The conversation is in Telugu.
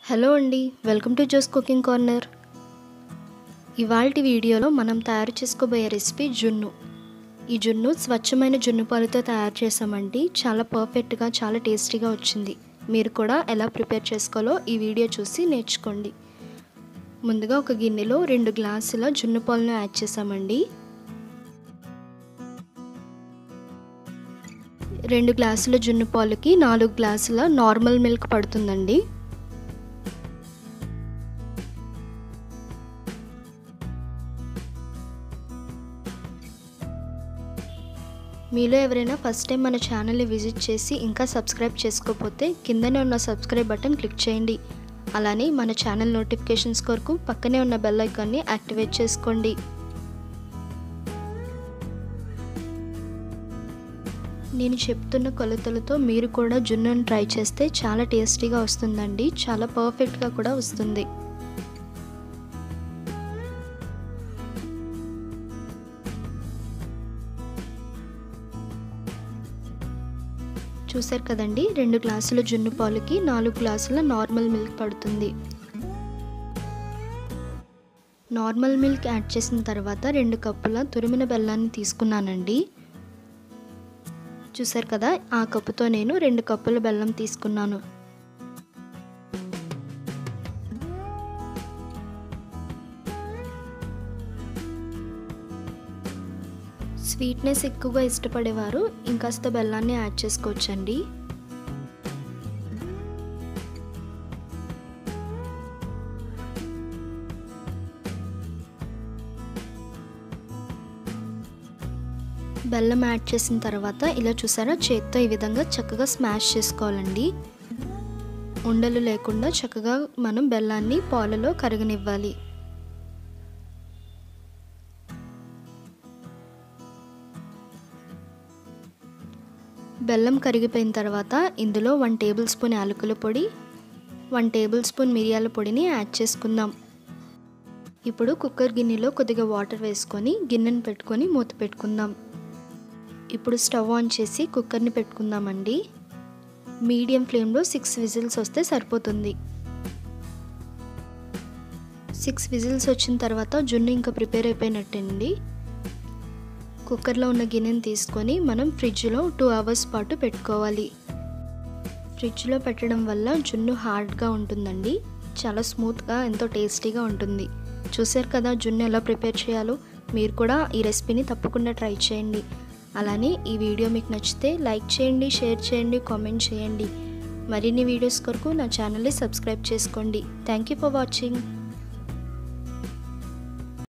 హలో అండి welcome to Jo's cooking corner ఇవాల్టి వీడియోలో మనం తయారు చేసుకోబోయే రెసిపీ జున్ను ఈ జున్ను స్వచ్ఛమైన జున్ను పాలతో తయారు చేసామండి చాలా పర్ఫెక్ట్గా చాలా టేస్టీగా వచ్చింది మీరు కూడా ఎలా ప్రిపేర్ చేసుకోవాలో ఈ వీడియో చూసి నేర్చుకోండి ముందుగా ఒక గిన్నెలో రెండు గ్లాసుల జున్ను పాలను యాడ్ చేసామండి రెండు గ్లాసుల జున్ను పాలకి నాలుగు గ్లాసుల నార్మల్ మిల్క్ పడుతుందండి మీలో ఎవరైనా ఫస్ట్ టైం మన ఛానల్ని విజిట్ చేసి ఇంకా సబ్స్క్రైబ్ చేసుకోకపోతే కిందనే ఉన్న సబ్స్క్రైబ్ బటన్ క్లిక్ చేయండి అలానే మన ఛానల్ నోటిఫికేషన్స్ కొరకు పక్కనే ఉన్న బెల్ ఐకాన్ని యాక్టివేట్ చేసుకోండి నేను చెప్తున్న కొలతలతో మీరు కూడా జున్నును ట్రై చేస్తే చాలా టేస్టీగా వస్తుందండి చాలా పర్ఫెక్ట్గా కూడా వస్తుంది చూసారు కదండి రెండు గ్లాసుల జున్ను పాలుకి నాలుగు గ్లాసుల నార్మల్ మిల్క్ పడుతుంది నార్మల్ మిల్క్ యాడ్ చేసిన తర్వాత రెండు కప్పుల తురిమిన బెల్లాన్ని తీసుకున్నానండి చూసారు కదా ఆ కప్పుతో నేను రెండు కప్పుల బెల్లం తీసుకున్నాను స్వీట్నెస్ ఎక్కువగా ఇష్టపడేవారు ఇంకాస్త బెల్లాన్ని యాడ్ చేసుకోవచ్చండి బెల్లం యాడ్ చేసిన తర్వాత ఇలా చూసారా చేత్తో ఈ విధంగా చక్కగా స్మాష్ చేసుకోవాలండి ఉండలు లేకుండా చక్కగా మనం బెల్లాన్ని పాలలో కరగనివ్వాలి బెల్లం కరిగిపోయిన తర్వాత ఇందులో వన్ టేబుల్ స్పూన్ యాలకుల పొడి వన్ టేబుల్ స్పూన్ మిరియాల పొడిని యాడ్ చేసుకుందాం ఇప్పుడు కుక్కర్ గిన్నెలో కొద్దిగా వాటర్ వేసుకొని గిన్నెను పెట్టుకొని మూత పెట్టుకుందాం ఇప్పుడు స్టవ్ ఆన్ చేసి కుక్కర్ని పెట్టుకుందామండి మీడియం ఫ్లేమ్లో సిక్స్ విజిల్స్ వస్తే సరిపోతుంది సిక్స్ విజిల్స్ వచ్చిన తర్వాత జున్ను ఇంకా ప్రిపేర్ అయిపోయినట్టండి కుక్కర్లో ఉన్న గిన్నెని తీసుకొని మనం ఫ్రిడ్జ్లో టూ అవర్స్ పాటు పెట్టుకోవాలి ఫ్రిడ్జ్లో పెట్టడం వల్ల జున్ను హార్డ్గా ఉంటుందండి చాలా స్మూత్గా ఎంతో టేస్టీగా ఉంటుంది చూసారు కదా జున్ను ఎలా ప్రిపేర్ చేయాలో మీరు కూడా ఈ రెసిపీని తప్పకుండా ట్రై చేయండి అలానే ఈ వీడియో మీకు నచ్చితే లైక్ చేయండి షేర్ చేయండి కామెంట్ చేయండి మరిన్ని వీడియోస్ కొరకు నా ఛానల్ని సబ్స్క్రైబ్ చేసుకోండి థ్యాంక్ యూ ఫర్ వాచింగ్